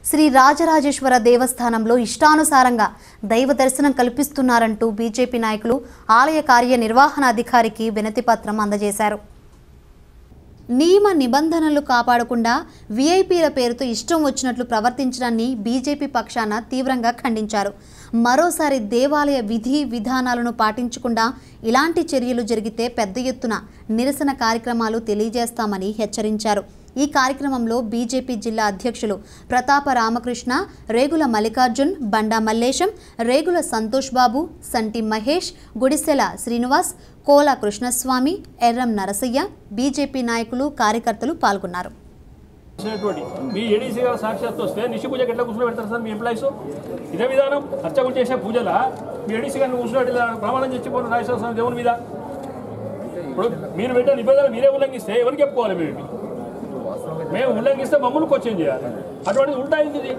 శ్రీ రాజరాజేశ్వర దేవస్థానంలో ఇష్టానుసారంగా దైవ దర్శనం కల్పిస్తున్నారంటూ బీజేపీ నాయకులు ఆలయ కార్యనిర్వహణాధికారికి వినతిపత్రం అందజేశారు నియమ నిబంధనలు కాపాడకుండా వీఐపీల పేరుతో ఇష్టం వచ్చినట్లు ప్రవర్తించడాన్ని బీజేపీ పక్షాన తీవ్రంగా ఖండించారు మరోసారి దేవాలయ విధి విధానాలను పాటించకుండా ఇలాంటి చర్యలు జరిగితే పెద్ద ఎత్తున నిరసన కార్యక్రమాలు తెలియజేస్తామని హెచ్చరించారు ఈ కార్యక్రమంలో బీజేపీ జిల్లా అధ్యక్షులు ప్రతాప రామకృష్ణ రేగుల మల్లికార్జున్ బండా మల్లేశం రేగుల సంతోష్ బాబు సంటి మహేష్ గుడిసెల శ్రీనివాస్ కోల కృష్ణస్వామి ఎర్రం నరసయ్య బీజేపీ నాయకులు కార్యకర్తలు పాల్గొన్నారు చేసినటువంటి మీ ఏడీసీ గారు సాక్షాత్ వస్తే నిషి పూజకి ఎట్లా కూర్చొని పెడతారు సార్ మీ ఎంప్లాయీస్ ఇదే విధానం అర్చకులు చేసే పూజల మీ ఏడీసీ గారిని కూర్చోబెట్టి ఇలా ప్రమాణం చేసిపోయిన రాజేశ్వర స్వామి దేవుని మీద ఇప్పుడు మీరు పెట్టిన నిబంధనలు మీరే ఉల్లంఘిస్తే ఎవరికి చెప్పుకోవాలి మేము ఇవి? మేము ఉల్లంఘిస్తే మమ్మల్ని క్వశ్చన్ చేయాలి అటువంటిది ఉంటాయింది ఇది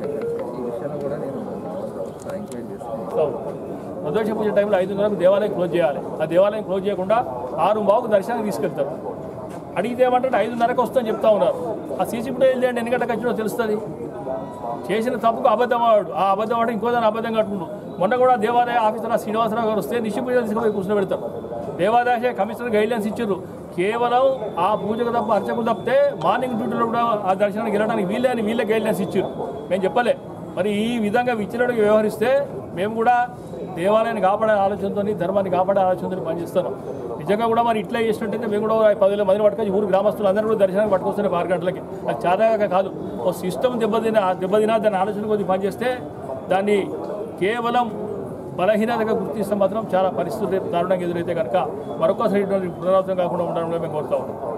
ప్రదోష పూజ టైంలో ఐదున్నరకు దేవాలయం క్లోజ్ చేయాలి ఆ దేవాలయం క్లోజ్ చేయకుండా ఆరు బావుకు దర్శనానికి తీసుకెళ్తారు అడిగితే ఏమంటే ఐదున్నరకు వస్తుందని చెప్తా ఉన్నారు ఆ సీసీ ఫుటేజ్ లేండి ఎన్ని గంటలకు వచ్చినో తెలుస్తుంది చేసిన తప్పుకు అబద్ధం ఆడు ఆ అబద్ధం ఆడు ఇంకో దాని అబద్ధం కట్టుకుంటు మొన్న కూడా దేవాదాయ ఆఫీసర్ ఆ శ్రీనివాసరావు గారు వస్తే నిషి పూజ తీసుకుపోయి కూర్చొని పెడతారు దేవాదాయ కమిషనర్ గైడ్లైన్స్ ఇచ్చారు కేవలం ఆ పూజకు తప్ప అర్చకులు తప్పితే మార్నింగ్ డ్యూటీలో కూడా ఆ దర్శనానికి వెళ్ళడానికి వీళ్ళే అని వీళ్ళే గైడ్లైన్స్ ఇచ్చారు మేము చెప్పలే మరి ఈ విధంగా విచ్చినట్టుగా వ్యవహరిస్తే మేము కూడా దేవాలయాన్ని కాపాడే ఆలోచనతో ధర్మాన్ని కాపాడే ఆలోచనతో పనిచేస్తాను నిజంగా కూడా మరి ఇట్లా చేసినట్టయితే మేము కూడా పదివేల మందిని పట్టుకొని ఊరు గ్రామస్తులు అందరూ కూడా దర్శనానికి పట్టుకొస్తున్న ఆరు గంటలకి అది చాదాగా కాదు ఓ సిస్టమ్ దెబ్బతిన దెబ్బతినా దాని ఆలోచన కొద్ది పనిచేస్తే దాన్ని కేవలం బలహీనతగా గుర్తిస్తే మాత్రం చాలా పరిస్థితులు రేపు దారుణంగా ఎదురైతే కనుక మరొకసారి ఇటువంటి పునరావృతం కాకుండా ఉండాలని మేము కోరుతా ఉన్నాం